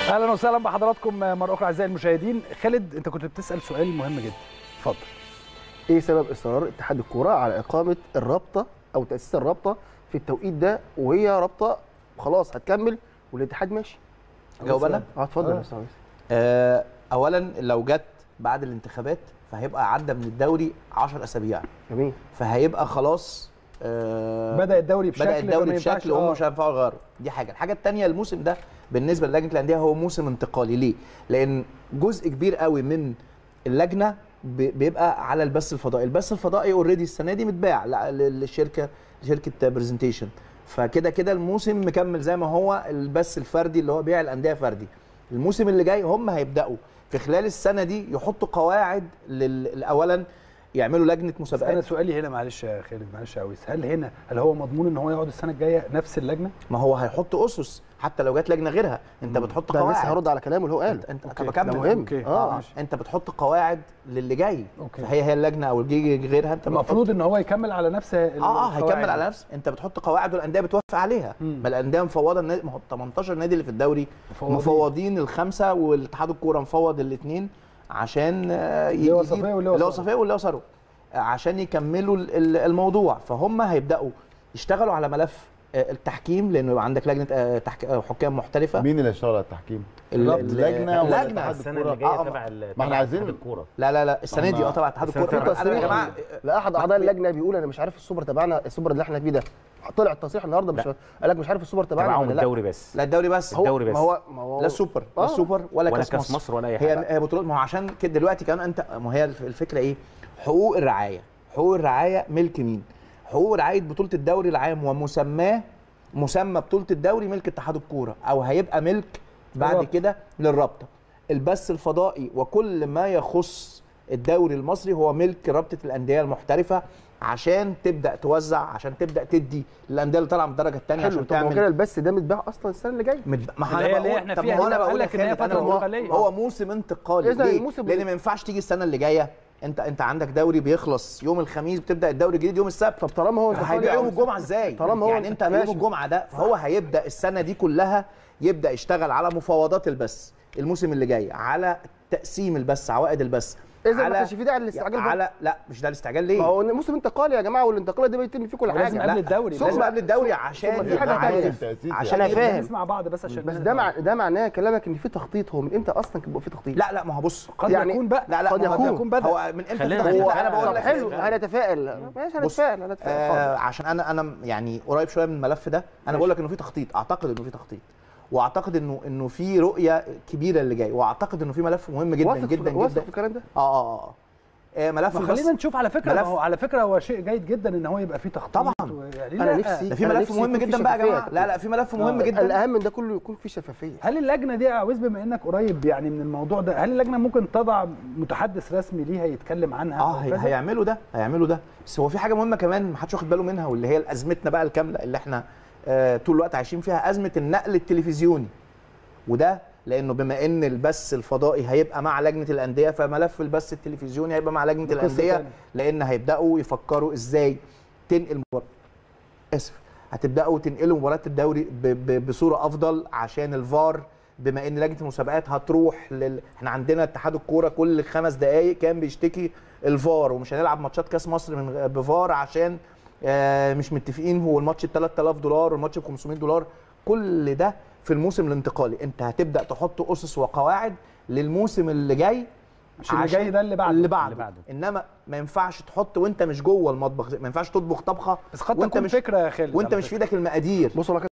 اهلا وسهلا بحضراتكم مره اخرى اعزائي المشاهدين خالد انت كنت بتسال سؤال مهم جدا اتفضل ايه سبب اصرار اتحاد الكوره على اقامه الرابطه او تاسيس الرابطه في التوقيت ده وهي رابطه خلاص هتكمل والاتحاد ماشي جاوب انا اه اتفضل آه. يا استاذ آه، اولا لو جت بعد الانتخابات فهيبقى عدى من الدوري 10 اسابيع جميل فهيبقى خلاص آه، بدا الدوري بشكل بدا الدوري فما ينفعش- بشكل وهم آه. مش هينفعوا يغيروا دي حاجه الحاجه الثانيه الموسم ده بالنسبه للجنه الانديه هو موسم انتقالي ليه لان جزء كبير قوي من اللجنه ب- بيبقى على البث الفضائي البث الفضائي اوريدي السنه دي متباع ل- للشركه لشركه برزنتيشن فكده كده الموسم مكمل زي ما هو البث الفردي اللي هو بيع الانديه فردي الموسم اللي جاي هم هيبداوا في خلال السنه دي يحطوا قواعد لل- اولا يعملوا لجنه بس مسابقات انا سؤالي هنا معلش يا خالد معلش يا عويس هل هنا هل هو مضمون ان هو يقعد السنه الجايه نفس اللجنه؟ ما هو هيحط اسس حتى لو جت لجنه غيرها انت بتحط ده قواعد لسه هرد على كلامه اللي هو قال انت انت أوكي. طب اكمل ده مهم أوكي. اه ماشي. انت بتحط قواعد للي جاي أوكي. فهي هي اللجنه او الجي غيرها انت المفروض ان هو يكمل على نفس ال- اه اه القواعد هيكمل على دي. نفس انت بتحط قواعد والانديه بتوافق عليها مم. ما الانديه مفوضه النادي ما هو 18 نادي اللي في الدوري مفوضين. مفوضين الخمسه والاتحاد الكوره مفوض الاثنين عشان آه، اللي هو يجيب- صفية واللي هو اللي هو ثروت. صفيه واللي هو ثروت آه، عشان يكملوا ال- ال- الموضوع فهم هيبداوا يشتغلوا على ملف آه، التحكيم لانه يبقى عندك لجنه آه، تحك... آه، حكام محترفه مين اللي هيشتغل على التحكيم؟ ال- اللجنة ولا اللجنه اتحاد السنه الكورة؟ اللي جايه آه، تبع ال- ما احنا تبع عايزين- اتحاد الكوره لا لا لا السنه دي اه طبعا اتحاد السنة الكوره اللي انا يا فاتت. جماعه لا احد اعضاء اللجنه بيقول انا مش عارف السوبر تبعنا السوبر اللي احنا فيه ده طلع التصريح النهارده مش لا. قال لك مش عارف السوبر تبعنا تبعهم ولا لا الدوري بس لا الدوري بس هو الدوري بس. ما هو ما هو لا السوبر لا آه. السوبر ولا, ولا كاس, كاس مصر. مصر ولا اي هي حاجه هي بطولات ما هو عشان كده دلوقتي كمان انت ما هي الف- الفكره ايه حقوق الرعايه حقوق الرعايه ملك مين حقوق رعايه بطوله الدوري العام ومسماه مسمى بطوله الدوري ملك اتحاد الكوره او هيبقى ملك بعد الرابطة. كده للرابطه البث الفضائي وكل ما يخص الدوري المصري هو ملك رابطه الانديه المحترفه عشان تبدا توزع عشان تبدا تدي للانديه اللي طالعه من الدرجه الثانيه حلو عشان طب هو تعمل كده البث ده متباع اصلا السنه اللي جايه مد... ما اللي هي انا اللي بقول احنا طب فيها ما هو هنا انا قال بقول لك إن هي لك فترة انا انتقالية. هو موسم انتقالي إذا ليه؟ الموسم لان ما ينفعش تيجي السنه اللي جايه انت انت عندك دوري بيخلص يوم الخميس بتبدا الدوري الجديد يوم السبت طب طالما هو انتقالي هيبقى يوم أو- الجمعه ازاي؟ طالما هو يعني انت يوم ماشي. الجمعه ده فهو هيبدا السنه دي كلها يبدا يشتغل على مفاوضات البث الموسم اللي جاي على تقسيم البث عوائد البث اذا ما على كانش في داعي للاستعجال برضه. على لا مش ده الاستعجال ليه؟ ما هو موسم انتقالي يا جماعه والانتقالات دي بيتم فيه كل ولازم حاجه قبل الدوري ثم- لازم قبل الدوري ثم عشان في حاجة يبقى تانية. عارف تأسيس عشان يعني. يبقى- فاهم. نسمع بعض بس عشان بس ده مع ده معناه كلامك ان في تخطيط هو من امتى اصلا كان بيبقى في تخطيط لا لا ما هو بص قد يعني- يكون بقى لا لا قد ما هو يكون. يكون بدأ. هو من امتى خلينا في تخطيط؟ نتفائل. انا بقول طب لك حلو هنتفائل ماشي هنتفائل هنتفائل آه حاضر. عشان انا انا يعني قريب شويه من الملف ده انا بقول لك انه في تخطيط اعتقد انه في تخطيط واعتقد انه انه في رؤيه كبيره اللي جاي واعتقد انه في ملف مهم جدا واثق في- جدا واثق جدا في الكلام ده اه اه اه آه، ملف ما بس خلينا نشوف على فكره ما ملف- هو على فكره هو شيء جيد جدا ان هو يبقى فيه تخطيط طبعاً. و- يعني أنا لا. نفسي- ده في أنا ملف نفسي مهم يكون في جدا بقى يا شفافية جماعه لا لا في ملف مهم آه. جدا الاهم من ده كله يكون في شفافيه هل اللجنه دي يا عويس بما انك قريب يعني من الموضوع ده هل اللجنه ممكن تضع متحدث رسمي ليها يتكلم عنها اه أو هي كذا؟ هيعملوا ده هيعملوا ده بس هو في حاجه مهمه كمان ما حدش واخد باله منها واللي هي ازمتنا بقى الكامله اللي احنا آه طول الوقت عايشين فيها ازمه النقل التلفزيوني وده لانه بما ان البث الفضائي هيبقى مع لجنه الانديه فملف البث التلفزيوني هيبقى مع لجنه ده قصة الانديه تانية. لان هيبداوا يفكروا ازاي تنقل مباراه اسف هتبداوا تنقلوا مباراه الدوري ب... ب... بصوره افضل عشان الفار بما ان لجنه المسابقات هتروح لل... احنا عندنا اتحاد الكوره كل خمس دقائق كان بيشتكي الفار ومش هنلعب ماتشات كاس مصر من غ- بفار عشان آه مش متفقين هو الماتش ب 3000 دولار والماتش ب 500 دولار كل ده في الموسم الانتقالي انت هتبدا تحط اسس وقواعد للموسم اللي جاي مش اللي عشان- جاي ده اللي بعده. اللي بعده, اللي بعده. انما ما ينفعش تحط وانت مش جوه المطبخ ما ينفعش تطبخ طبخه بس قد وانت تكون مش فكره يا خالد وانت على مش في فكرة. ايدك المقادير بصوا